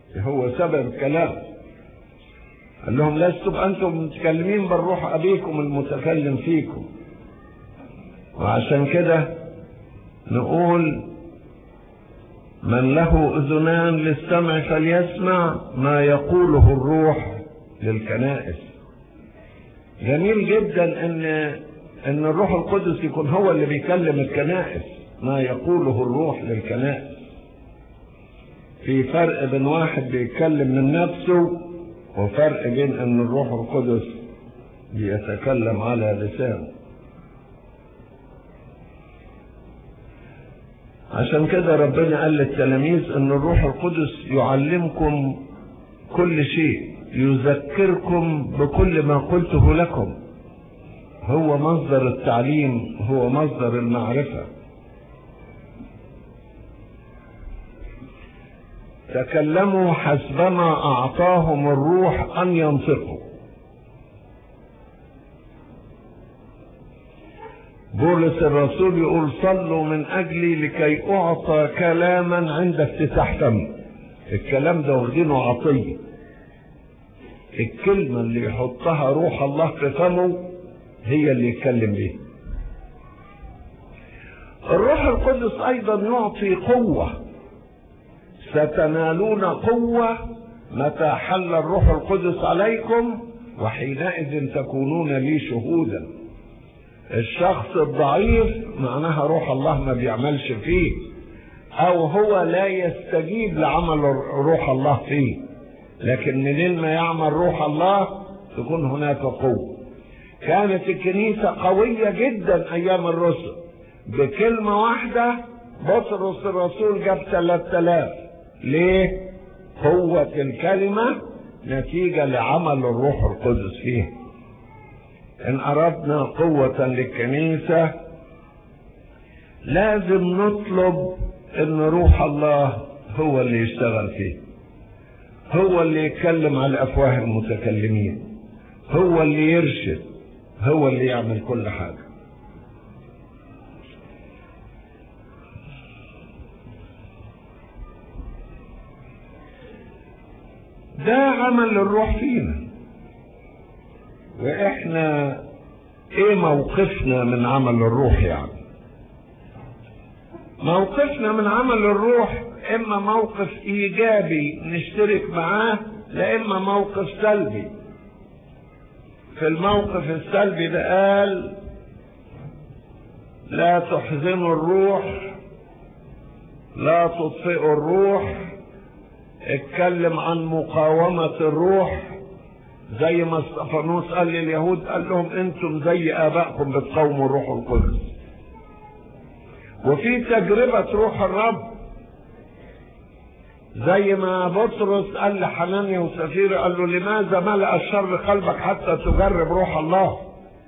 هو سبب الكلام قال لهم لستم أنتم متكلمين بالروح أبيكم المتكلم فيكم وعشان كده نقول من له أذنان للسمع فليسمع ما يقوله الروح للكنائس جميل جدا ان ان الروح القدس يكون هو اللي بيكلم الكنائس ما يقوله الروح للكنائس في فرق بين واحد بيتكلم من نفسه وفرق بين ان الروح القدس بيتكلم على لسانه عشان كده ربنا قال للتلاميذ ان الروح القدس يعلمكم كل شيء يذكركم بكل ما قلته لكم هو مصدر التعليم هو مصدر المعرفة تكلموا حسبما أعطاهم الروح أن ينطقوا بولس الرسول يقول صلوا من أجلي لكي أعطى كلاما عند افتتاح فم الكلام ده واخدينه عطية الكلمة اللي يحطها روح الله في فمه هي اللي يتكلم بيها الروح القدس أيضا يعطي قوة ستنالون قوة متى حل الروح القدس عليكم وحينئذ تكونون لي شهودا الشخص الضعيف معناها روح الله ما بيعملش فيه او هو لا يستجيب لعمل روح الله فيه لكن منين ما يعمل روح الله تكون هناك قوة كانت الكنيسة قوية جدا ايام الرسل بكلمة واحدة بطرس الرسول جاب 3000 ليه؟ قوة الكلمة نتيجة لعمل الروح القدس فيه إن أردنا قوة للكنيسة لازم نطلب إن روح الله هو اللي يشتغل فيه هو اللي يتكلم على أفواه المتكلمين هو اللي يرشد هو اللي يعمل كل حاجة ده عمل الروح فينا واحنا ايه موقفنا من عمل الروح يعني موقفنا من عمل الروح اما موقف ايجابي نشترك معاه لا اما موقف سلبي في الموقف السلبي ده قال لا تحزنوا الروح لا تطفئوا الروح اتكلم عن مقاومة الروح زي ما استفانوس قال لليهود قال لهم انتم زي ابائكم بتقاوموا الروح القدس وفي تجربة روح الرب زي ما بطرس قال لحنانيا وسفير قال له لماذا ملأ الشر قلبك حتى تجرب روح الله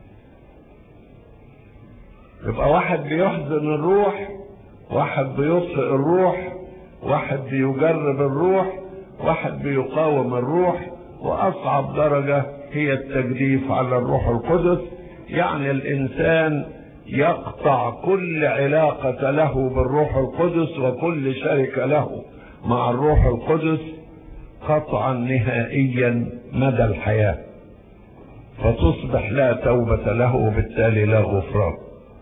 يبقى واحد بيحزن الروح واحد بيطفئ الروح واحد بيجرب الروح واحد بيقاوم الروح واصعب درجه هي التجديف على الروح القدس يعني الانسان يقطع كل علاقه له بالروح القدس وكل شركه له مع الروح القدس قطعا نهائيا مدى الحياه فتصبح لا توبه له وبالتالي لا غفران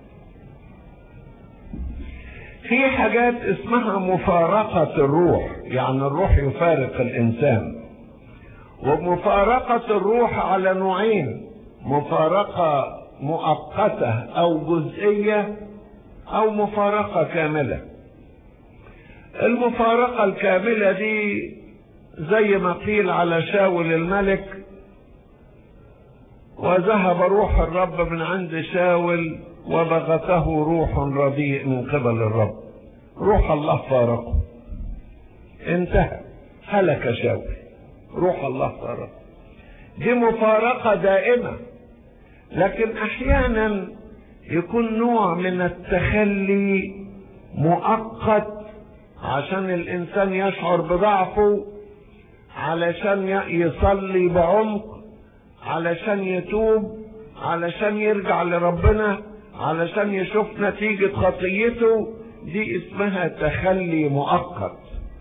في حاجات اسمها مفارقة الروح يعني الروح يفارق الإنسان ومفارقة الروح على نوعين مفارقة مؤقتة أو جزئية أو مفارقة كاملة المفارقة الكاملة دي زي ما قيل على شاول الملك وذهب روح الرب من عند شاول وبغته روح رديء من قبل الرب روح الله فارقه انتهى هلك شاول روح الله فارقه دي مفارقة دائمة لكن احيانا يكون نوع من التخلي مؤقت عشان الانسان يشعر بضعفه علشان يصلي بعمق علشان يتوب علشان يرجع لربنا علشان يشوف نتيجة خطيته دي اسمها تخلي مؤقت